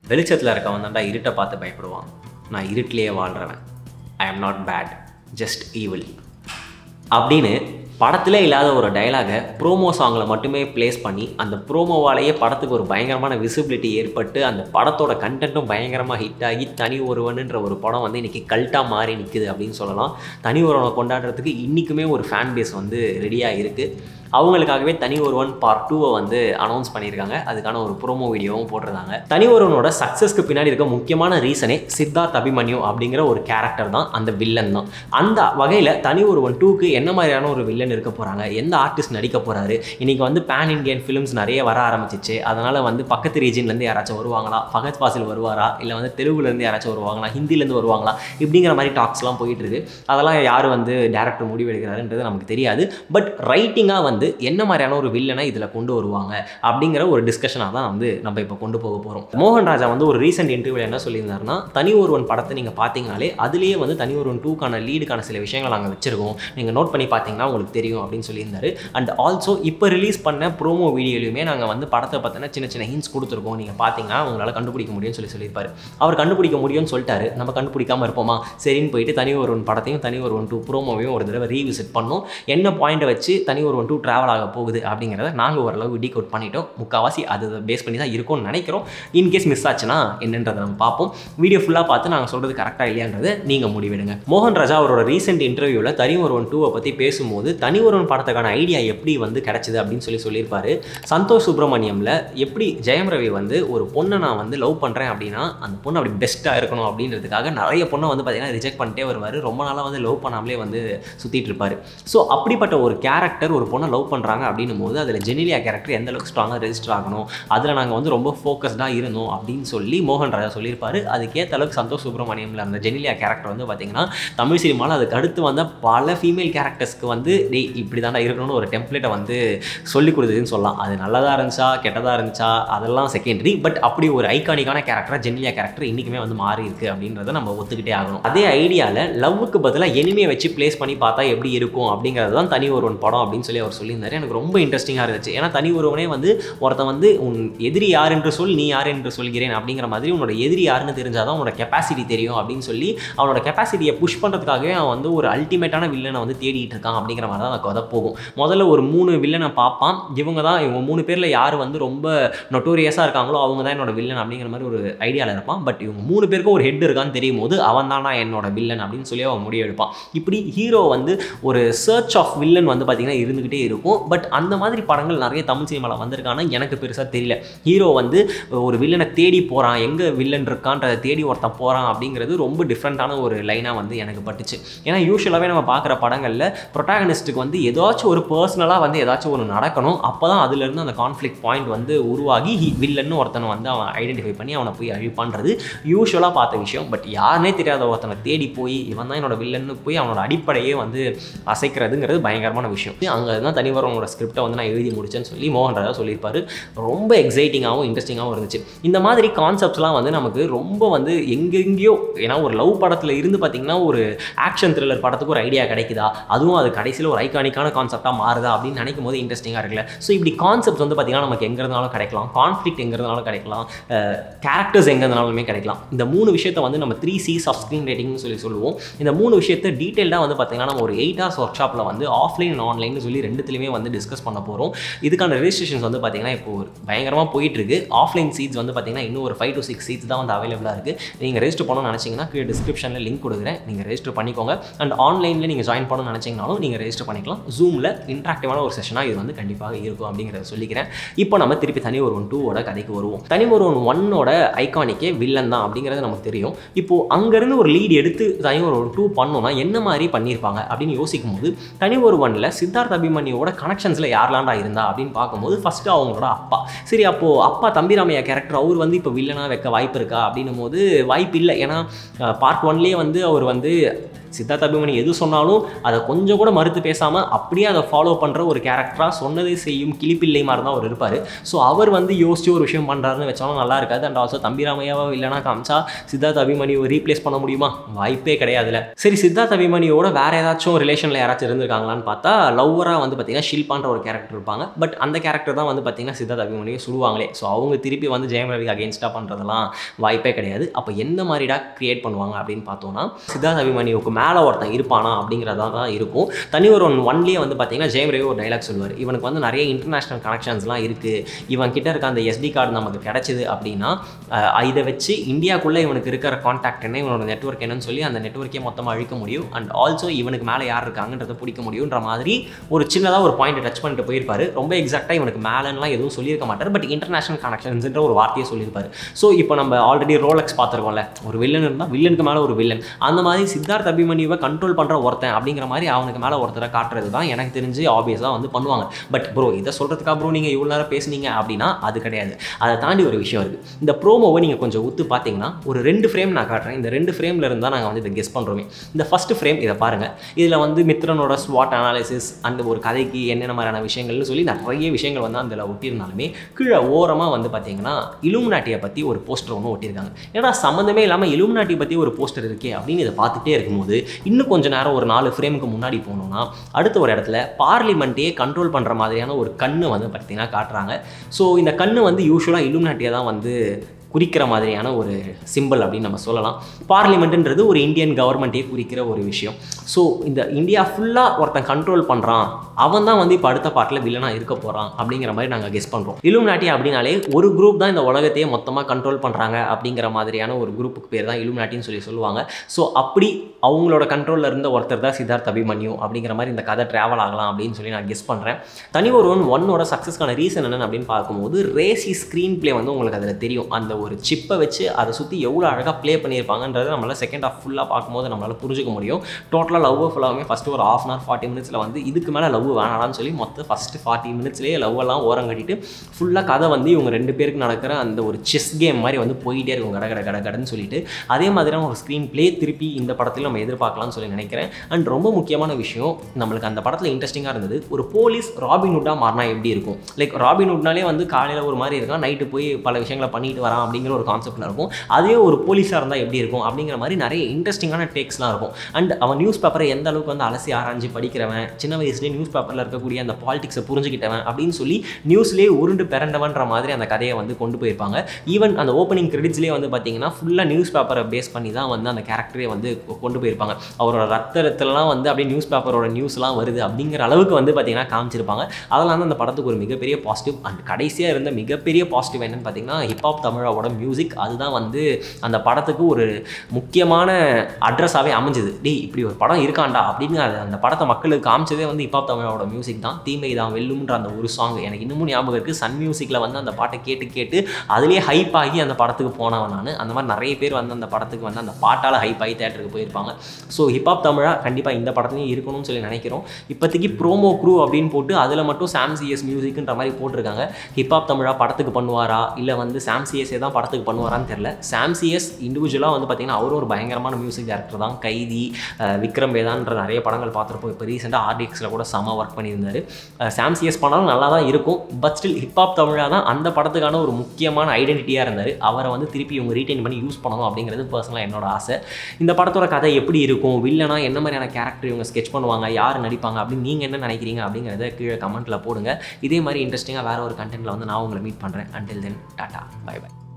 வெளிச்சத்தில் இருக்கவன் தான்டா இருட்டை பார்த்து பயப்படுவான் நான் இருட்டிலேயே வாழ்கிறவன் I am not bad just evil அப்படின்னு படத்திலே இல்லாத ஒரு டைலாகை ப்ரோமோ சாங்கில் மட்டுமே ப்ளேஸ் பண்ணி அந்த ப்ரோமோவாலேயே படத்துக்கு ஒரு பயங்கரமான விசிபிலிட்டி ஏற்பட்டு அந்த படத்தோட கண்டென்ட்டும் பயங்கரமாக ஹிட் ஆகி தனி ஒருவனுன்ற ஒரு படம் வந்து இன்றைக்கி கல்ட்டாக மாறி நிற்குது அப்படின்னு சொல்லலாம் தனி ஒருவனை கொண்டாடுறதுக்கு இன்றைக்குமே ஒரு ஃபேன் பேஸ் வந்து ரெடியாக இருக்குது அவங்களுக்காகவே தனி ஒருவன் பார்ட் டூவை வந்து அனௌன்ஸ் பண்ணியிருக்காங்க அதுக்கான ஒரு ப்ரோமோ வீடியோவும் போட்டிருந்தாங்க தனி ஒருவனோட சக்ஸஸ்க்கு பின்னாடி இருக்க முக்கியமான ரீசனே சித்தார்த் அபிமன்யு அப்படிங்கிற ஒரு கேரக்டர் தான் அந்த வில்லன் தான் அந்த வகையில் தனி ஒருவன் டூக்கு என்ன மாதிரியான ஒரு வில்லன் இருக்க போகிறாங்க எந்த ஆர்டிஸ்ட் நடிக்க போகிறாரு இன்றைக்கி வந்து பேன் இண்டியன் ஃபிலிம்ஸ் நிறைய வர ஆரம்பிச்சிச்சு அதனால் வந்து பக்கத்து ரீஜன்லேருந்து யாராச்சும் வருவாங்களா ஃபகத் ஃபாசில் வருவாரா இல்லை வந்து தெலுங்குலேருந்து யாராச்சும் வருவாங்களா ஹிந்திலேருந்து வருவாங்களா இப்படிங்கிற மாதிரி டாக்ஸ்லாம் போயிட்டு இருக்கு அதெல்லாம் யார் வந்து டேரக்டர் முடிவெடுக்கிறாருன்றது நமக்கு தெரியாது பட் ரைட்டிங்காக வந்து என்ன மாதிரியான ஒரு வில்லனை இதில் கொண்டு வருவாங்க அப்படிங்கிற ஒரு டிஸ்கஷனாக தான் வந்து நம்ம இப்போ கொண்டு போக போகிறோம் மோகன் ராஜா வந்து ஒரு ரீசெண்ட் இன்டர்வியூ என்ன சொல்லியிருந்தாருன்னா தனி ஒருவன் படத்தை நீங்கள் பார்த்தீங்கனாலே அதுலேயே வந்து தனி ஒருவன் டூக்கான லீடுக்கான சில விஷயங்கள் நாங்கள் வச்சிருக்கோம் நீங்கள் நோட் பண்ணி பார்த்தீங்கன்னா உங்களுக்கு தெரியும் அப்படின்னு சொல்லியிருந்தாரு அண்ட் ஆல்சோ இப்போ ரிலீஸ் பண்ண ப்ரோமோ வீடியோலையுமே நாங்கள் வந்து படத்தை பற்றின சின்ன சின்ன ஹின்ஸ் கொடுத்துருக்கோம் நீங்கள் பார்த்தீங்கன்னா உங்களால் கண்டுபிடிக்க முடியும்னு சொல்லி சொல்லியிருப்பாரு அவர் கண்டுபிடிக்க முடியும்னு சொல்லிட்டாரு நம்ம கண்டுபிடிக்காம இருப்போமா சரின்னு போயிட்டு தனி ஒருவன் படத்தையும் தனி ஒருவன் டூ ப்ரோமோவையும் ஒரு தடவை ரீவிசிட் பண்ணோம் என்ன பாயிண்ட்டை வச்சு தனி ஒருவன் டூ ட்ராவல் ஆக போகுது அப்படிங்கிறத நாங்கள் ஓரளவு டீக் அவுட் பண்ணிட்டோம் முக்கால்வாசி அது பேஸ் பண்ணி தான் இருக்கும்னு நினைக்கிறோம் இன்கேஸ் மிஸ் ஆச்சுன்னா என்னன்றதை நம்ம பார்ப்போம் வீடியோ ஃபுல்லாக பார்த்து நாங்கள் சொல்கிறது கரெக்டாக இல்லையான்றதை நீங்கள் முடிவெடுங்க மோகன் ராஜா அவரோட ரீசெண்ட் இன்டர்வியூவில் தனி ஒருவன் டூவை பற்றி பேசும்போது தனி ஒருவன் படத்துக்கான ஐடியா எப்படி வந்து கிடைச்சது அப்படின்னு சொல்லி சொல்லியிருப்பாரு சந்தோஷ் சுப்ரமணியமில் எப்படி ஜெயம் ரவி வந்து ஒரு பொண்ணை நான் வந்து லவ் பண்ணுறேன் அப்படின்னா அந்த பொண்ணு அப்படி பெஸ்ட்டாக இருக்கணும் அப்படின்றதுக்காக நிறைய பொண்ணை வந்து பார்த்தீங்கன்னா ரிஜெக்ட் பண்ணிட்டே வருவார் ரொம்ப நாளாக வந்து லவ் பண்ணாமலே வந்து சுற்றிட்டு இருப்பார் ஸோ அப்படிப்பட்ட ஒரு கேரக்டர் ஒரு பொண்ணை லவ் பண்ணுறாங்க அப்படின்னும் போது அதில் ஜெனிலியா கேரக்டர் எந்த அளவுக்கு ஸ்ட்ராங்காக ரெஜிஸ்டர் ஆகணும் அதில் நாங்கள் வந்து ரொம்ப ஃபோக்கஸ்டாக இருந்தோம் அப்படின்னு சொல்லி மோகன் ராஜா சொல்லியிருப்பாரு அதுக்கேற்ற அளவுக்கு சந்தோஷ் சுப்ரமணியமில் அந்த ஜெனிலியா கேரக்டர் வந்து பார்த்தீங்கன்னா தமிழ் சினிமாவில் அதுக்கு அடுத்து வந்த பல ஃபீமேல் கேரக்டர்ஸ்க்கு வந்து டேய் இப்படி தாண்டா இருக்கணும்னு ஒரு டெம்ப்ளேட்டை வந்து சொல்லி கொடுத்ததுன்னு சொல்லலாம் அது நல்லதாக இருந்துச்சா கெட்டதாக இருந்துச்சா அதெல்லாம் செகண்டரி பட் அப்படி ஒரு ஐகானிக்கான கேரக்டராக ஜெனிலியா கேரக்டர் இன்றைக்குமே வந்து மாறி இருக்கு அப்படின்றத நம்ம ஒத்துக்கிட்டே ஆகணும் அதே ஐடியாவில் லவ்வுக்கு பதிலாக எனிமையை வச்சு ப்ளேஸ் பண்ணி பார்த்தா எப்படி இருக்கும் அப்படிங்கிறது தான் தனி ஒருவன் படம் அப்படின்னு சொல்லி அவர் சொல்லியிருந்தாரு எனக்கு ரொம்ப இன்ட்ரெஸ்டிங்காக இருந்துச்சு ஏன்னா தனி ஒருவனே வந்து ஒருத்தன் வந்து உன் எதிரி யார் என்று சொல் நீ யார் என்று சொல்கிறேன் அப்படிங்கிற மாதிரி உன்னோட எதிரி யாருன்னு தெரிஞ்சால் தான் உன்னோட கெப்பாசிட்டி தெரியும் அப்படின்னு சொல்லி அவனோட கெப்பாசிட்டியை புஷ் பண்ணுறதுக்காகவே அவன் வந்து ஒரு அல்டிமேட்டான வில்லனை வந்து தேடிட்டு இருக்கான் அப்படிங்கிற மாதிரி தான் அந்த கதை போகும் முதல்ல ஒரு மூணு வில்லனை பார்ப்பான் இவங்க தான் இவங்க மூணு பேரில் யார் வந்து ரொம்ப நொட்டோரியஸாக இருக்காங்களோ அவங்க தான் என்னோட வில்லன் அப்படிங்கிற மாதிரி ஒரு ஐடியாவில் இருப்பான் பட் இவங்க மூணு பேருக்கும் ஒரு ஹெட் இருக்கான்னு தெரியும் போது அவன் தானா என்னோட வில்லன் அப்படின்னு சொல்லி அவன் முடிவெடுப்பான் இப்படி ஹீரோ வந்து ஒரு சர்ச் ஆஃப் வில்லன் வந்து பார்த்திங்கன்னா இருந்துக்கிட்டே இருக்கும் பட் அந்த மாதிரி படங்கள் நிறைய தமிழ் சினிமாவில் வந்திருக்கானா எனக்கு பெருசாக தெரியல ஹீரோ வந்து ஒரு வில்லனை தேடி போகிறான் எங்கே வில்லன் இருக்கான்றதை தேடி ஒருத்தன் போகிறான் அப்படிங்கிறது ரொம்ப டிஃப்ரெண்ட்டான ஒரு லைனாக வந்து எனக்கு பட்டுச்சு ஏன்னா யூஸ்வலாகவே நம்ம பார்க்குற படங்களில் ப்ரொட்டாகனிஸ்ட்டுக்கு வந்து ஏதாச்சும் ஒரு பர்சனலாக வந்து ஏதாச்சும் ஒன்று நடக்கணும் அப்போ தான் அதுலேருந்து அந்த கான்ஃப்ளிக் பாயிண்ட் வந்து உருவாகி வில்லன்னு ஒருத்தனை வந்து அவன் ஐடென்டிஃபை பண்ணி அவனை போய் அழிப்பான்றது யூஸ்வலாக பார்த்த விஷயம் பட் யாருனே தெரியாத ஒருத்தனை தேடி போய் இவன் தான் என்னோட வில்லன்னு போய் அவனோட அடிப்படையே வந்து அசைக்கிறதுங்கிறது பயங்கரமான விஷயம் அங்கே தான் தனிவரவனோட ஸ்கிரிப்டை வந்து நான் எழுதி முடிச்சேன்னு சொல்லி மோகன் ராஜா சொல்லியிருப்பாரு ரொம்ப எக்ஸைட்டிங்காகவும் இன்ட்ரெஸ்டிங்காகவும் இருந்துச்சு இந்த மாதிரி கான்செப்ட்ஸ்லாம் வந்து நமக்கு ரொம்ப வந்து எங்கெங்கேயோ ஏன்னா ஒரு லவ் படத்தில் இருந்து பார்த்திங்கன்னா ஒரு ஆக்ஷன் த்ரில்லர் படத்துக்கு ஒரு ஐடியா கிடைக்குதா அதுவும் அது கடைசியில் ஒரு ஐகானிக்கான கான்செப்டாக மாறுதா அப்படின்னு நினைக்கும் போது இன்ட்ரெஸ்டிங்காக இருக்குல்ல ஸோ இப்படி கான்செப்ட் வந்து பார்த்திங்கன்னா நமக்கு எங்கே இருந்தாலும் கிடைக்கலாம் கான்ஃப்ளிக் எங்கே இருந்தாலும் கிடைக்கலாம் கேரக்டர்ஸ் எங்கே இருந்தாலுமே கிடைக்கலாம் இந்த மூணு விஷயத்தை வந்து நம்ம த்ரீ சீஸ் ஆஃப் ஸ்க்ரீன் ரேட்டிங்னு சொல்லி சொல்லுவோம் இந்த மூணு விஷயத்தை டீட்டெயிலாக வந்து பார்த்திங்கன்னா நம்ம ஒரு எயிட் ஹவர்ஸ் ஒர்க் ஷாப்பில் வந்து ஆஃப்லைன் அண்ட் ஆன்லைன் சொல்லி ரெண்டுத்துலையுமே வந்து டிஸ்கஸ் பண்ண போகிறோம் இதுக்கான ரெஜிஸ்ட்ரேஷன்ஸ் வந்து பார்த்திங்கன்னா இப்போ ஒரு பயங்கரமாக போயிட்டு இருக்கு ஆஃப்லைன் சீட்ஸ் வந்து பார்த்திங்கன்னா இன்னும் ஒரு ஃபைவ் டு சிக்ஸ் சீட்ஸ் தான் வந்து அவைலபிளாக இருக்குது நீங்கள் ரெஜிஸ்டர் பண்ணணும்னு நினச்சிங்கன்னா கீழே டிஸ்கிரிப்ஷனில் லிங்க் கொடுக்குறேன் நீங்கள் ரெஜிஸ்டர் பண்ணிக்கோங்க அண்ட் ஆன்லைனில் நீங்கள் ஜாயின் பண்ணணும்னு நினச்சிங்கனாலும் நீங்கள் ரெஜிஸ்டர் பண்ணிக்கலாம் ஜூமில் இன்ட்ராக்டிவான ஒரு செஷனாக இது வந்து கண்டிப்பாக இருக்கும் அப்படிங்கிறத சொல்லிக்கிறேன் இப்போ நம்ம திருப்பி தனி ஒரு ஒன் டூவோட கதைக்கு வருவோம் தனி ஒரு ஒன் ஒன்னோட ஐகானிக்கே வில்லன் தான் அப்படிங்கிறது நமக்கு தெரியும் இப்போ அங்கேருந்து ஒரு லீட் எடுத்து தனி ஒரு ஒன் டூ பண்ணோம்னா என்ன மாதிரி பண்ணியிருப்பாங்க அப்படின்னு யோசிக்கும் போது தனி ஒரு ஒன்ல சித்தார்த் அபிமன்யோட கனெக்ஷன்ஸில் யாரெல்லாம்டா இருந்தா அப்படின்னு பார்க்கும்போது ஃபஸ்ட்டு அவங்களோட அப்பா சரி அப்போது அப்பா தம்பிராமையா கேரக்டர் அவர் வந்து இப்போ வில்லனாக வைக்க வாய்ப்பு இருக்கா அப்படின்னும் போது வாய்ப்பு இல்லை ஏன்னா பார்ட் ஒன்லேயே வந்து அவர் வந்து சித்தார்த் அபிமனி எது சொன்னாலும் அதை கொஞ்சம் கூட மறுத்து பேசாமல் அப்படியே அதை ஃபாலோ பண்ணுற ஒரு கேரக்டராக சொன்னதை செய்யும் கிளிப்பிள்ளை மாதிரி தான் அவர் இருப்பார் ஸோ அவர் வந்து யோசிச்சு ஒரு விஷயம் பண்ணுறாருன்னு வச்சாலும் நல்லா இருக்காது அண்ட் ஆல்சோ தம்பிராமையாவோ இல்லைனா காமிச்சா சித்தார்த் அபிமனியை ரீப்ளேஸ் பண்ண முடியுமா வாய்ப்பே கிடையாதுல சரி சித்தார்த் அபிமனியோட வேற ஏதாச்சும் ரிலேஷனில் யாராச்சும் இருந்திருக்காங்களான்னு பார்த்தா லவ்வராக வந்து பார்த்தீங்கன்னா ஷில்பான்ற ஒரு கேரக்டர் இருப்பாங்க பட் அந்த கேரக்டர் தான் வந்து பார்த்தீங்கன்னா சித்தார்த் அபிமனியை சுடுவாங்களே ஸோ அவங்க திருப்பி வந்து ஜெயம் ரவி அகேன்ஸ்டாக பண்ணுறதெல்லாம் வாய்ப்பே கிடையாது அப்போ எந்த மாதிரிடா கிரியேட் பண்ணுவாங்க அப்படின்னு பார்த்தோம்னா சித்தார்த் அபிமனியுக்கு மேலே ஒருத்தன் இருப்பானா அப்படிங்கிறதா தான் இருக்கும் தனி ஒரு ஒன் ஒன்லேயே வந்து பார்த்தீங்கன்னா ஜெயம் ரவி ஒரு டைலாக் சொல்லுவார் இவனுக்கு வந்து நிறைய இன்டர்நேஷனல் கனெக்ஷன்ஸ்லாம் இருக்குது இவன் கிட்ட இருக்க அந்த எஸ்டி கார்டு நமக்கு கிடைச்சிது அப்படின்னா அஹ், இதை வச்சு இந்தியாக்குள்ளே இவனுக்கு இருக்கிற காண்டாக்ட் என்ன இவனோட நெட்வொர்க் என்னன்னு சொல்லி அந்த நெட்வொர்க்கே மொத்தமாக அழிக்க முடியும் அண்ட் ஆல்சோ இவனுக்கு மேலே யார் இருக்காங்கன்றதை பிடிக்க முடியுன்ற மாதிரி ஒரு சின்னதாக ஒரு பாயிண்ட் டச் பண்ணிட்டு போயிருப்பாரு ரொம்ப எக்ஸாக்டாக இவனுக்கு மேலேலாம் எதுவும் சொல்லியிருக்க மாட்டார் பட் இன்டர்நேஷனல் கனெக்ஷன்ஸ்ன்ற ஒரு வார்த்தையை சொல்லியிருப்பாரு ஸோ இப்போ நம்ம ஆல்ரெடி ரோலக்ஸ் பார்த்துருக்கோம்ல ஒரு வில்லன் இருந்தால் வில்லனுக்கு மேலே ஒரு வில்லன் அந்த மாதிரி சித்தார்த் அபிமன்யுவை கண்ட்ரோல் பண்ணுற ஒருத்தன் அப்படிங்கிற மாதிரி அவனுக்கு மேலே ஒருத்தரை காட்டுறது தான் எனக்கு தெரிஞ்சு ஆப்வியஸாக வந்து பண்ணுவாங்க பட் ப்ரோ இதை சொல்கிறதுக்காக ப்ரோ நீங்கள் இவ்வளோ நேரம் பேசுனீங்க அப்படின்னா அது கிடையாது அதை தாண்டி ஒரு விஷயம் இருக்குது இந்த ப்ரோமோவை நீங்கள் கொஞ்சம் உத்து பார்த்தீங்கன்னா ஒரு ரெண்டு ஃப்ரேம் நான் காட்டுறேன் இந்த ரெண்டு ஃப்ரேமில் இருந்தால் நாங்கள் வந்து இதை கெஸ் பண்ணுறோமே இந்த ஃபஸ்ட்டு ஃப்ரேம் இதை பாருங்கள் இதில் வந்து மித்ரனோட ஸ்வாட் அனாலிசிஸ் அந்த ஒரு கதைக்கு என்னென்ன மாதிரியான விஷயங்கள்னு சொல்லி நிறைய விஷயங்கள் வந்து அதில் ஒட்டியிருந்தாலுமே கீழே ஓரமாக வந்து பார்த்தீங்கன்னா இலுமினாட்டியை பற்றி ஒரு போஸ்டர் ஒன்று ஒட்டியிருக்காங்க ஏன்னா சம்மந்தமே இல்லாமல் இலுமினாட்டி பற்றி ஒரு போஸ்டர் இருக்கே அப்படின்னு இதை பார்த்துட்டே இருக்கும்போது இன்னும் கொஞ்ச நேரம் ஒரு நாலு ஃப்ரேமுக்கு முன்னாடி போனோம்னா அடுத்த ஒரு இடத்துல பார்லிமெண்ட்டையே கண்ட்ரோல் பண்ணுற மாதிரியான ஒரு கண்ணு வந்து பார்த்தீங்கன்னா காட்டுறாங்க ஸோ இந்த கண்ணு வந்து யூஸ்வலாக இலுமினாட்டியை தான் வந்து குறிக்கிற மாதிரியான ஒரு சிம்பிள் அப்படின்னு நம்ம சொல்லலாம் பார்லிமெண்ட்டுன்றது ஒரு இந்தியன் கவர்மெண்ட்டே குறிக்கிற ஒரு விஷயம் ஸோ இந்த இந்தியா ஃபுல்லாக ஒருத்தன் கண்ட்ரோல் பண்ணுறான் அவன் தான் வந்து இப்போ அடுத்த பாட்டில் வில்லனாக இருக்க போகிறான் அப்படிங்கிற மாதிரி நாங்கள் கெஸ் பண்ணுறோம் இலுமினாட்டி அப்படின்னாலே ஒரு குரூப் தான் இந்த உலகத்தையே மொத்தமாக கண்ட்ரோல் பண்ணுறாங்க அப்படிங்கிற மாதிரியான ஒரு குரூப்புக்கு பேர் தான் இலுமினாட்டின்னு சொல்லி சொல்லுவாங்க ஸோ அப்படி அவங்களோட கண்ட்ரோலில் இருந்த ஒருத்தர் தான் சித்தார்த் அபிமன்யு அப்படிங்கிற மாதிரி இந்த கதை ட்ராவல் ஆகலாம் அப்படின்னு சொல்லி நான் கெஸ் பண்ணுறேன் தனி ஒருவன் ஒன்னோட சக்ஸஸ்க்கான ரீசன் என்னன்னு அப்படின்னு பார்க்கும்போது ரேசி ஸ்க்ரீன் ப்ளே வந்து உங்களுக்கு அதில் தெரியும் அந்த ஒரு சிப்பை வச்சு அதை சுற்றி எவ்வளோ அழகாக ப்ளே பண்ணியிருப்பாங்கன்றது நம்மளால் செகண்ட் ஆஃப் ஃபுல்லாக பார்க்கும்போது நம்மளால் புரிஞ்சுக்க முடியும் டோட்டலாக லவ் ஃபுல்லாகவே ஃபஸ்ட்டு ஒரு ஆஃப் அன் ஹவர் ஃபார்ட்டி மினிட்ஸில் வந்து இதுக்கு மேலே லவ் வேணாம்னு சொல்லி மொத்தம் ஃபஸ்ட்டு ஃபார்ட்டி மினிட்ஸ்லேயே லவ் எல்லாம் ஓரம் கட்டிட்டு ஃபுல்லாக கதை வந்து இவங்க ரெண்டு பேருக்கு நடக்கிற அந்த ஒரு செஸ் கேம் மாதிரி வந்து போயிட்டே இருக்கும் கட கட கட கடன்னு சொல்லிட்டு அதே மாதிரியான ஒரு ஸ்க்ரீன் ப்ளே திருப்பி இந்த படத்தில் நம்ம எதிர்பார்க்கலாம்னு சொல்லி நினைக்கிறேன் அண்ட் ரொம்ப முக்கியமான விஷயம் நம்மளுக்கு அந்த படத்தில் இன்ட்ரெஸ்டிங்காக இருந்தது ஒரு போலீஸ் ராபின்வுட்டாக மாறினா எப்படி இருக்கும் லைக் ராபின்வுட்னாலே வந்து காலையில் ஒரு மாதிரி இருக்கான் நைட்டு போய் பல விஷயங்களை பண்ணிட்டு வரான் அப்படிங்கிற ஒரு கான்செப்ட்டில் இருக்கும் அதே ஒரு போலீஸாக இருந்தால் எப்படி இருக்கும் அப்படிங்கிற மாதிரி நிறைய இன்ட்ரெஸ்டிங்கான டேக்ஸ்லாம் இருக்கும் அண்ட் அவன் நியூஸ் பேப்பரை எந்த அளவுக்கு வந்து அலசி ஆராய்ஞ்சு படிக்கிறவன் சின்ன வயசுலேயே நியூஸ் பேப்பரில் இருக்கக்கூடிய அந்த பாலிடிக்ஸை புரிஞ்சுக்கிட்டவன் அப்படின்னு சொல்லி நியூஸ்லேயே உருண்டு பிறண்டவன்ற மாதிரி அந்த கதையை வந்து கொண்டு போயிருப்பாங்க ஈவன் அந்த ஓப்பனிங் கிரெடிட்ஸ்லேயே வந்து பார்த்தீங்கன்னா ஃபுல்லாக நியூஸ் பேப்பரை பேஸ் பண்ணி தான் வந்து அந்த கேரக்டரே வந்து கொ- கொண்டு போயிருப்பாங்க அவரோட ரத்தத்துலலாம் வந்து அப்படியே நியூஸ் பேப்பரோட நியூஸ்லாம் வருது அப்படிங்கிற அளவுக்கு வந்து பார்த்தீங்கன்னா காமிச்சிருப்பாங்க அதெல்லாம் தான் அந்த படத்துக்கு ஒரு மிகப்பெரிய பாசிட்டிவ் அண்ட் கடைசியாக இருந்த மிகப்பெரிய பாசிட்டிவ் என்னன்னு பார்த்தீங்கன்னா ஹிப்ஹாப் தமிழாவோட மியூசிக் அதுதான் வந்து அந்த படத்துக்கு ஒரு முக்கியமான அட்ரஸாகவே அமைஞ்சுது டேய் இப்படி ஒரு படம் இருக்காண்டா அப்படின்னு அது அந்த படத்தை மக்களுக்கு காமிச்சதே வந்து ஹிப்ஹாப் தமிழாவோட மியூசிக் தான் தீமை தான் வெல்லும்ன்ற அந்த ஒரு சாங் எனக்கு இன்னமும் ஞாபகம் இருக்குது சன் மியூசிக்கில் வந்து அந்த பாட்டை கேட்டு கேட்டு அதுலேயே ஹைப் ஆகி அந்த படத்துக்கு போனவன் நான் அந்த மாதிரி நிறைய பேர் வந்து அந்த படத்துக்கு வந்து அந்த பாட்டால் ஹைப் ஆகி தேட்டருக்கு போயிருப்பாங்க ஸோ ஹிப்ஹாப் தமிழா கண்டிப்பாக இந்த படத்துலையும் இருக்கணும்னு சொல்லி நினைக்கிறோம் இப்போதைக்கு ப்ரோமோ க்ரூ அப்படின்னு போட்டு அதில் மட்டும் சாம் சிஎஸ் மியூசிக்ன்ற மாதிரி போட்டிருக்காங்க ஹிப்ஹாப் தமிழா படத்துக்கு பண்ணுவாரா இல்லை வந்து சாம் சிஎஸ்ஏ தான் படத்துக்கு பண்ணுவாரான்னு தெரில சாம் சிஎஸ் இண்டிவிஜுவலாக வந்து பார்த்தீங்கன்னா அவரும் ஒரு பயங்கரமான மியூசிக் டேரக்டர் தான் கைதி அஹ், விக்ரம் வேதான்ற நிறைய படங்கள் பார்த்துருப்போம் இப்போ ரீசெண்டாக ஆர்டிஎக்ஸில் கூட செம ஒர்க் பண்ணியிருந்தாரு அஹ், சாம் சிஎஸ் பண்ணாலும் நல்லா தான் இருக்கும் பட் ஸ்டில் ஹிப்ஹாப் தமிழா தான் அந்த படத்துக்கான ஒரு முக்கியமான ஐடென்டிட்டியாக இருந்தார் அவரை வந்து திருப்பி இவங்க ரீட்டைன் பண்ணி யூஸ் பண்ணணும் அப்படிங்கிறது பர்சனலாக என்னோட ஆசை இந்த படத்தோட கதை எப்படி இருக்கும் வில்லனா என்ன மாதிரியான கேரக்டர் இவங்க ஸ்கெச் பண்ணுவாங்க யார் நடிப்பாங்க அப்படின்னு நீங்கள் என்ன நினைக்கிறீங்க அப்படிங்கிறத கீழே கமெண்ட்டில் போடுங்க இதே மாதிரி இன்ட்ரெஸ்டிங்காக வேறு ஒரு கண்டென்ட்டில் வந்து நான் உங்களை மீட் பண்ணுறேன் until then tata bye by